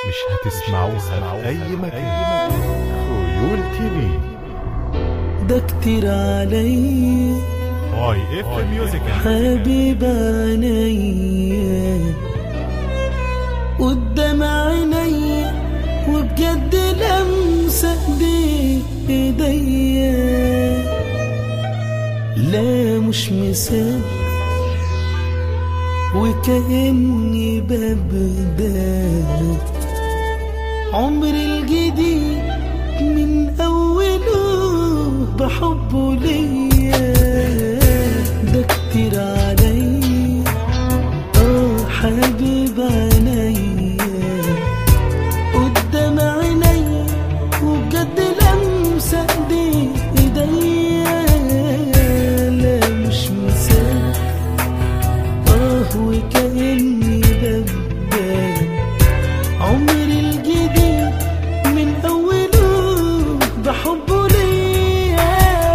مش هتسمعوها في أي مكان خيول تي في ده كتير علي واي اف ميوزك حبيب عينيا قدام عينيا وبجد لمسة ايديا لا مش مصدق وكأني ببدأ عمري الجديد من أوله بحبه ليا ده كتير عليا اه حبيب عينيا قدام عينيا وبجد لمسة ايديا لا مش مصدق اه وكأني ببدأ عمري الجديد من أوله بحبه ليا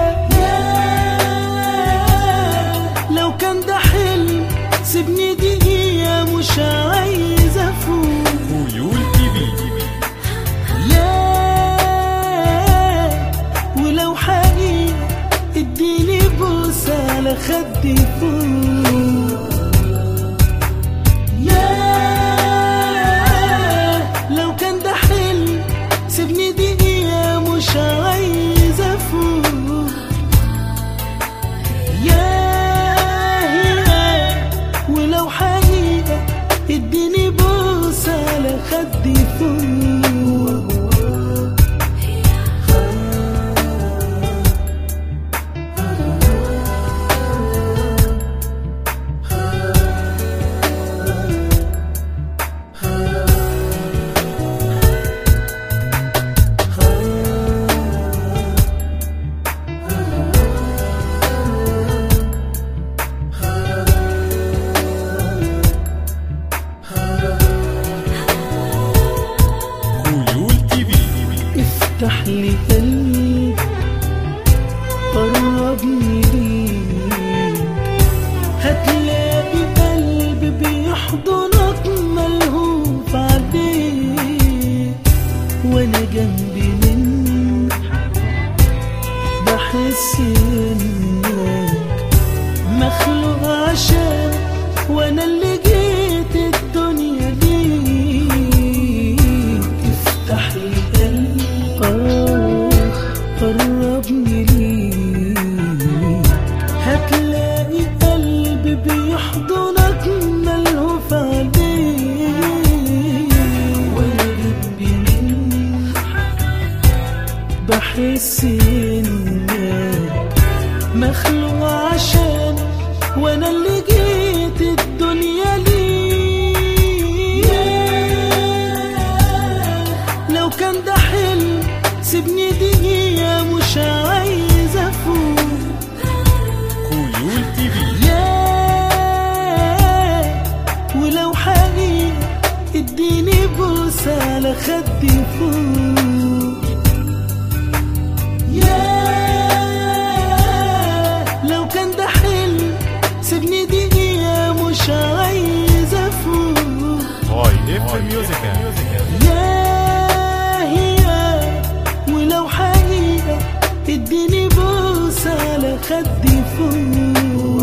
لو كان ده حلم سيبني دقيقة مش عايز أفوق خيول تي في يا ولو حقيقة اديني بوسة على خدي فوق يا لو كان ده حلم سيبني دقيقة مش عايز أفوق يا ولو حقيقة اديني بوسة على خدي فوق خيول تي في افتح لي قلبي قربني ليك هتلاقي قلبي بيحضنك ملهوف عليك وانا جنبي منك بحس انك مخلوق عشان وانا اللي جيت الدنيا ليك افتح لي قلبي آه قربني ليك هتلاقي قلبي بيحضنك ملهوف عليك وانا جنبي منك بحس انك مخلوق عشان وانا اللي جيت الدنيا ليه لو كان ده حلم سيبني دقيقة مش عايز افوق خيول تي في يا ولو حقيقة اديني بوسة على خدي فوق يا لو كان ده حلم سيبني دقيقة مش عايز افوق واي اف ميوزك يا هي ولو حقيقة اديني بوسة على خدي فوق